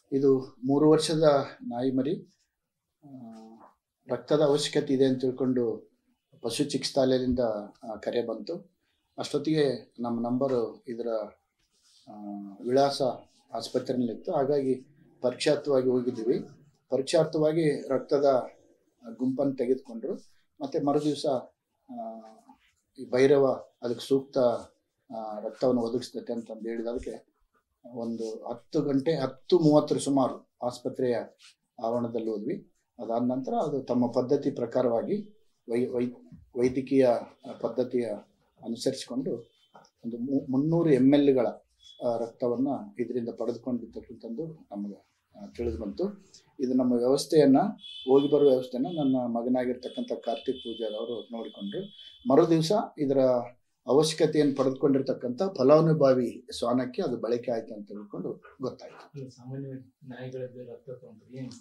ಇದು ಮೂರು ವರ್ಷದ ನಾಯಿ ಮರಿ ಆ, ರಕ್ತದ ಅವಶ್ಯಕತೆ ಇದೆ ಅಂತ ತಿಳ್ಕೊಂಡು ಪಶು ಚಿಕಿತ್ಸಾಲಯದಿಂದ ಆ, ಕರೆ ಬಂತು ಅಷ್ಟೊತ್ತಿಗೆ ನಮ್ಮ ನಂಬರು ಇದರ ಆ, ವಿಳಾಸ ಆಸ್ಪತ್ರೆಯಲ್ಲಿತ್ತು ಹಾಗಾಗಿ ಪರೀಕ್ಷಾರ್ಥವಾಗಿ ಹೋಗಿದ್ದೀವಿ ಪರೀಕ್ಷಾರ್ಥವಾಗಿ ರಕ್ತದ ಗುಂಪನ್ನು ತೆಗೆದುಕೊಂಡ್ರು ಮತ್ತು ಮರುದಿವಸ ಈ ಭೈರವ ಅದಕ್ಕೆ ಸೂಕ್ತ ಆ, ರಕ್ತವನ್ನು ಒದಗಿಸ್ತೈತೆ ಅಂತಂದು ಹೇಳಿದದಕ್ಕೆ ಒಂದು ಹತ್ತು ಗಂಟೆ ಹತ್ತು ಮೂವತ್ತರ ಸುಮಾರು ಆಸ್ಪತ್ರೆಯ ಆವರಣದಲ್ಲಿ ಹೋದ್ವಿ ಅದಾದ ನಂತರ ಅದು ತಮ್ಮ ಪದ್ಧತಿ ಪ್ರಕಾರವಾಗಿ ವೈ ವೈ ವೈದ್ಯಕೀಯ ಪದ್ಧತಿಯ ಅನುಸರಿಸಿಕೊಂಡು ಒಂದು ಮು- ಮುನ್ನೂರು ಎಮ್ ಎಲ್ಗಳ ರಕ್ತವನ್ನು ಇದರಿಂದ ಪಡೆದುಕೊಂಡಿರ್ತಕ್ಕಂಥದ್ದು ನಮಗೆ ಆ, ತಿಳಿದು ಬಂತು ಇದು ನಮ್ಮ ವ್ಯವಸ್ಥೆಯನ್ನು ಹೋಗಿ ಬರುವ ವ್ಯವಸ್ಥೆಯನ್ನು ನನ್ನ ಮಗನಾಗಿರ್ತಕ್ಕಂಥ ಕಾರ್ತಿಕ್ ಪೂಜಾರ್ ಅವರು ನೋಡಿಕೊಂಡ್ರು ಮರು ದಿವಸ ಇದರ ಅವಶ್ಯಕತೆಯನ್ನು ಪಡೆದುಕೊಂಡಿರ್ತಕ್ಕಂಥ ಫಲಾನುಭವಿ ಶ್ವಾನಕ್ಕೆ ಅದು ಬಳಕೆ ಆಯ್ತು ಅಂತ ತಿಳ್ಕೊಂಡು ಗೊತ್ತಾಯ್ತು ನೀವು ಸಾಮಾನ್ಯವಾಗಿ ನಾಯಿಗಳಲ್ಲಿ ರಕ್ತ ತಗೊಂಡ್ರೆ ಏನು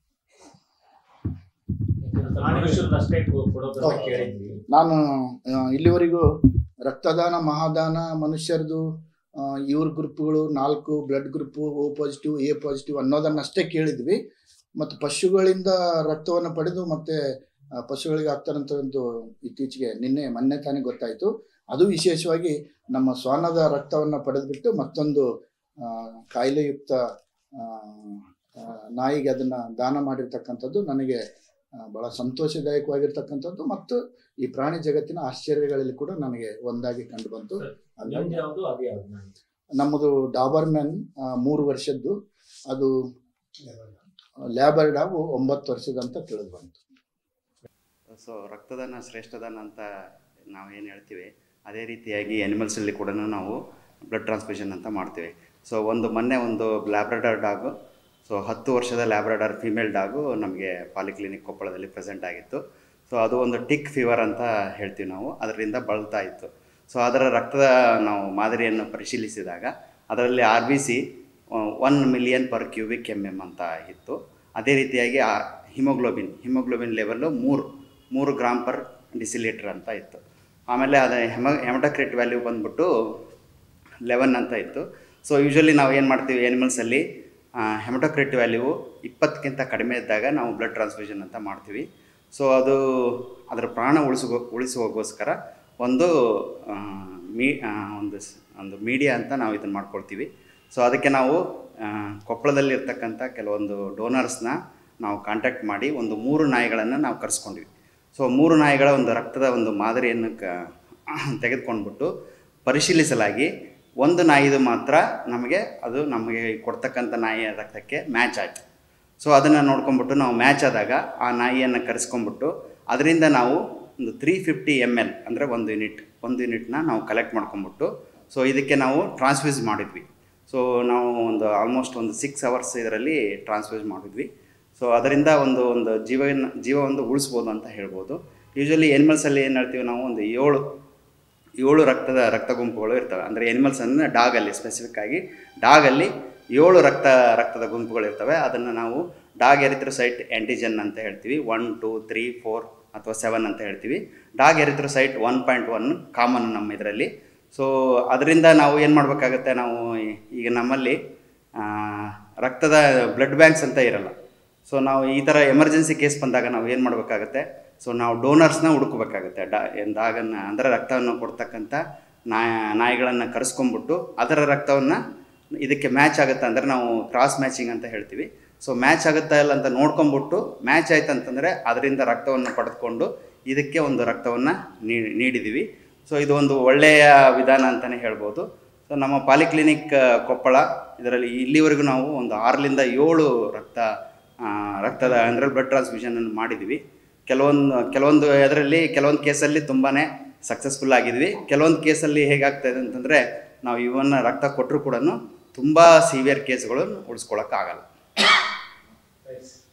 ಮನುಷ್ಯರದ್ದು ಅಷ್ಟೇ ಕೊಡೋದನ್ನ ಹೌದು. ಕೇಳಿದ್ವಿ ನಾನು ಆ, ಇಲ್ಲಿವರೆಗೂ ರಕ್ತದಾನ ಮಹಾದಾನ ಮನುಷ್ಯರದು ಆ, ಇವ್ರ ಗ್ರೂಪ್ಗಳು ನಾಲ್ಕು blood group O positive A positive ಅನ್ನೋದನ್ನಷ್ಟೇ ಕೇಳಿದ್ವಿ ಮತ್ತು ಪಶುಗಳಿಂದ ರಕ್ತವನ್ನು ಪಡೆದು ಮತ್ತೆ ಆ, ಪಶುಗಳಿಗೆ ಆಗ್ತಾರಂತ ಒಂದು ಇತ್ತೀಚೆಗೆ ನಿನ್ನೆ ಮೊನ್ನೆ ತಾನೇ ಗೊತ್ತಾಯಿತು ಅದು ವಿಶೇಷವಾಗಿ ನಮ್ಮ ಶ್ವಾನದ ರಕ್ತವನ್ನು ಪಡೆದುಬಿಟ್ಟು ಮತ್ತೊಂದು ಆ, ಕಾಯಿಲೆಯುಕ್ತ ಆ, ಆ, ನಾಯಿಗೆ ಅದನ್ನು ದಾನ ಮಾಡಿರ್ತಕ್ಕಂಥದ್ದು ನನಗೆ ಆ, ಬಹಳ ಸಂತೋಷದಾಯಕವಾಗಿರ್ತಕ್ಕಂಥದ್ದು ಮತ್ತು ಈ ಪ್ರಾಣಿ ಜಗತ್ತಿನ ಆಶ್ಚರ್ಯಗಳಲ್ಲಿ ಕೂಡ ನನಗೆ ಒಂದಾಗಿ ಕಂಡು ಬಂತು ನಿಮ್ದು ಯಾವುದು ಅದು ಯಾವ್ದು ನಾಯಿ ನಮ್ಮದು ಡಾಬರ್ಮ್ಯಾನ್ ಆ, ಮೂರು ವರ್ಷದ್ದು ಅದು ಲ್ಯಾಬರ್ ಡಾಬು ಒಂಬತ್ತು ವರ್ಷದ ಅಂತ ತಿಳಿದು ಬಂತು ಸೊ ರಕ್ತದಾನ ಶ್ರೇಷ್ಠದಾನ ಅಂತ ನಾವು ಏನು ಹೇಳ್ತೀವಿ ಅದೇ ರೀತಿಯಾಗಿ ಆ್ಯನಿಮಲ್ಸಲ್ಲಿ ಕೂಡ ನಾವು ಬ್ಲಡ್ ಟ್ರಾನ್ಸ್ಫ್ಯೂಷನ್ ಅಂತ ಮಾಡ್ತೀವಿ ಸೊ ಒಂದು ಮೊನ್ನೆ ಒಂದು ಲ್ಯಾಬ್ರಡಾರ್ ಡಾಗು ಸೊ ಹತ್ತು ವರ್ಷದ ಲ್ಯಾಬ್ರಡಾರ್ ಫಿಮೇಲ್ ಡಾಗು ನಮಗೆ ಪಾಲಿಕ್ಲಿನಿಕ್ ಕೊಪ್ಪಳದಲ್ಲಿ ಪ್ರೆಸೆಂಟ್ ಆಗಿತ್ತು ಸೊ ಅದು ಒಂದು ಟಿಕ್ ಫೀವರ್ ಅಂತ ಹೇಳ್ತೀವಿ ನಾವು ಅದರಿಂದ ಬಳಲ್ತಾ ಇತ್ತು ಸೊ ಅದರ ರಕ್ತದ ನಾವು ಮಾದರಿಯನ್ನು ಪರಿಶೀಲಿಸಿದಾಗ ಅದರಲ್ಲಿ R B C one million per cubic M M ಅಂತ ಇತ್ತು ಅದೇ ರೀತಿಯಾಗಿ ಆ ಹಿಮೋಗ್ಲೋಬಿನ್ ಹಿಮೋಗ್ಲೋಬಿನ್ ಲೆವೆಲ್ಲು ಮೂರು ಮೂರು ಗ್ರಾಮ್ ಪರ್ ಡಿಸಿಲೀಟ್ರ್ ಅಂತ ಇತ್ತು ಆಮೇಲೆ ಅದು ಹೆಮ ಹೆಮಟೋಕ್ರಿಟ್ ವ್ಯಾಲ್ಯೂ ಬಂದ್ಬಿಟ್ಟು ಲೆವೆನ್ ಅಂತ ಇತ್ತು ಸೊ ಯೂಶ್ವಲಿ ನಾವು ಏನು ಮಾಡ್ತೀವಿ ಆ್ಯನಿಮಲ್ಸಲ್ಲಿ ಹೆಮಟೋಕ್ರಿಟ್ ವ್ಯಾಲ್ಯೂ ಇಪ್ಪತ್ತಕ್ಕಿಂತ ಕಡಿಮೆ ಇದ್ದಾಗ ನಾವು ಬ್ಲಡ್ ಟ್ರಾನ್ಸ್ಫ್ಯೂಷನ್ ಅಂತ ಮಾಡ್ತೀವಿ ಸೊ ಅದು ಅದರ ಪ್ರಾಣ ಉಳಿಸೋ ಉಳಿಸುವಗೋಸ್ಕರ ಒಂದು ಆ, ಮೀ ಆ, ಒಂದು ಸ್- ಒಂದು ಮೀಡಿಯಾ ಅಂತ ನಾವು ಇದನ್ನು ಮಾಡ್ಕೊಳ್ತೀವಿ ಸೊ ಅದಕ್ಕೆ ನಾವು ಆ, ಕೊಪ್ಪಳದಲ್ಲಿರ್ತಕ್ಕಂಥ ಕೆಲವೊಂದು ಡೋನರ್ಸ್ನ ನಾವು ಕಾಂಟ್ಯಾಕ್ಟ್ ಮಾಡಿ ಒಂದು ಮೂರು ನಾಯಿಗಳನ್ನು ನಾವು ಕರೆಸ್ಕೊಂಡ್ವಿ ಸೊ ಮೂರು ನಾಯಿಗಳ ಒಂದು ರಕ್ತದ ಒಂದು ಮಾದರಿಯನ್ನು ಕ ತೆಗೆದುಕೊಂಡ್ಬಿಟ್ಟು ಪರಿಶೀಲಿಸಲಾಗಿ ಒಂದು ನಾಯಿದು ಮಾತ್ರ ನಮಗೆ ಅದು ನಮಗೆ ಕೊಡ್ತಕ್ಕಂಥ ನಾಯಿಯ ರಕ್ತಕ್ಕೆ ಮ್ಯಾಚ್ ಆಯಿತು ಸೊ ಅದನ್ನು ನೋಡ್ಕೊಂಬಿಟ್ಟು ನಾವು ಮ್ಯಾಚ್ ಆದಾಗ ಆ ನಾಯಿಯನ್ನು ಕರೆಸ್ಕೊಂಬಿಟ್ಟು ಅದರಿಂದ ನಾವು ಒಂದು ತ್ರೀ ಫಿಫ್ಟಿ ಎಮ್ ಎಲ್ ಅಂದರೆ ಒಂದು ಯೂನಿಟ್ ಒಂದು ಯೂನಿಟ್ನ ನಾವು ಕಲೆಕ್ಟ್ ಮಾಡ್ಕೊಂಬಿಟ್ಟು ಸೊ ಇದಕ್ಕೆ ನಾವು ಟ್ರಾನ್ಸ್ಫ್ಯೂಸ್ ಮಾಡಿದ್ವಿ ಸೊ ನಾವು ಒಂದು ಆಲ್ಮೋಸ್ಟ್ ಒಂದು ಸಿಕ್ಸ್ ಅವರ್ಸ್ ಇದರಲ್ಲಿ ಟ್ರಾನ್ಸ್ಫ್ಯೂಸ್ ಮಾಡಿದ್ವಿ ಸೊ ಅದರಿಂದ ಒಂದು ಒಂದು ಜೀವನ ಜೀವ ಒಂದು ಉಳಿಸ್ಬೋದು ಅಂತ ಹೇಳ್ಬೋದು ಯೂಶ್ವಲಿ ಎನಿಮಲ್ಸಲ್ಲಿ ಏನು ಹೇಳ್ತೀವಿ ನಾವು ಒಂದು ಏಳು ಏಳು ರಕ್ತದ ರಕ್ತ ಗುಂಪುಗಳು ಇರ್ತವೆ ಅಂದರೆ ಎನಿಮಲ್ಸ್ ಅಂದರೆ ಡಾಗಲ್ಲಿ ಸ್ಪೆಸಿಫಿಕ್ ಆಗಿ ಡಾಗಲ್ಲಿ ಏಳು ರಕ್ತ ರಕ್ತದ ಗುಂಪುಗಳು ಇರ್ತವೆ ಅದನ್ನು ನಾವು ಡಾಗ್ ಎರಿಥ್ರೋಸೈಟ್ ಆ್ಯಂಟಿಜನ್ ಅಂತ ಹೇಳ್ತೀವಿ ಒನ್ ಟೂ ತ್ರೀ ಫೋರ್ ಅಥವಾ ಸೆವೆನ್ ಅಂತ ಹೇಳ್ತೀವಿ dog erythrocyte one point one common ನಮ್ಮ ಇದರಲ್ಲಿ ಸೊ ಅದರಿಂದ ನಾವು ಏನು ಮಾಡಬೇಕಾಗತ್ತೆ ನಾವು ಈ- ಈಗ ನಮ್ಮಲ್ಲಿ ಆ, ರಕ್ತದ ಬ್ಲಡ್ ಬ್ಯಾಂಕ್ಸ್ ಅಂತ ಇರಲ್ಲ ಸೊ ನಾವು ಈ ಥರ ಎಮರ್ಜೆನ್ಸಿ ಕೇಸ್ ಬಂದಾಗ ನಾವು ಏನು ಮಾಡಬೇಕಾಗತ್ತೆ ಸೊ ನಾವು ಡೋನರ್ಸ್ನ ಹುಡುಕಬೇಕಾಗತ್ತೆ ಡಾ ಡಾಗನ್ನು ಅಂದರೆ ರಕ್ತವನ್ನು ಕೊಡ್ತಕ್ಕಂಥ ನಾಯ ನಾಯಿಗಳನ್ನು ಕರೆಸ್ಕೊಂಡ್ಬಿಟ್ಟು ಅದರ ರಕ್ತವನ್ನು ಇದಕ್ಕೆ ಮ್ಯಾಚ್ ಆಗುತ್ತೆ ಅಂದರೆ ನಾವು ಕ್ರಾಸ್ ಮ್ಯಾಚಿಂಗ್ ಅಂತ ಹೇಳ್ತೀವಿ ಸೊ ಮ್ಯಾಚ್ ಆಗುತ್ತಾ ಇಲ್ಲ ಅಂತ ನೋಡ್ಕೊಂಬಿಟ್ಟು ಮ್ಯಾಚ್ ಆಯ್ತು ಅಂತಂದರೆ ಅದರಿಂದ ರಕ್ತವನ್ನು ಪಡೆದುಕೊಂಡು ಇದಕ್ಕೆ ಒಂದು ರಕ್ತವನ್ನು ನೀ- ನೀಡಿದ್ದೀವಿ ಸೊ ಇದು ಒಂದು ಒಳ್ಳೆಯ ವಿಧಾನ ಅಂತಲೇ ಹೇಳ್ಬೋದು ಸೊ ನಮ್ಮ ಪಾಲಿಕ್ಲಿನಿಕ್ ಆ, ಕೊಪ್ಪಳ ಇದರಲ್ಲಿ ಇಲ್ಲಿವರೆಗೂ ನಾವು ಒಂದು ಆರರಿಂದ ಏಳು ರಕ್ತ ಆ, ರಕ್ತದ ಅಂದರೆ ಬ್ಲಡ್ ಟ್ರಾನ್ಸ್ಫ್ಯೂಷನನ್ನು ಮಾಡಿದ್ವಿ ಕೆಲವೊಂದು ಕೆಲವೊಂದು ಅದರಲ್ಲಿ ಕೆಲವೊಂದು ಕೇಸಲ್ಲಿ ತುಂಬಾ ಸಕ್ಸಸ್ಫುಲ್ ಆಗಿದ್ವಿ ಕೆಲವೊಂದು ಕೇಸಲ್ಲಿ ಹೇಗಾಗ್ತಾಯಿದೆ ಅಂತಂದರೆ ನಾವು ಇವನ್ನ ರಕ್ತ ಕೊಟ್ಟರು ಕೂಡ ತುಂಬ ಸಿವಿಯರ್ ಕೇಸ್ಗಳನ್ನು ಉಳಿಸ್ಕೊಳಕ್ಕಾಗಲ್ಲ Nice.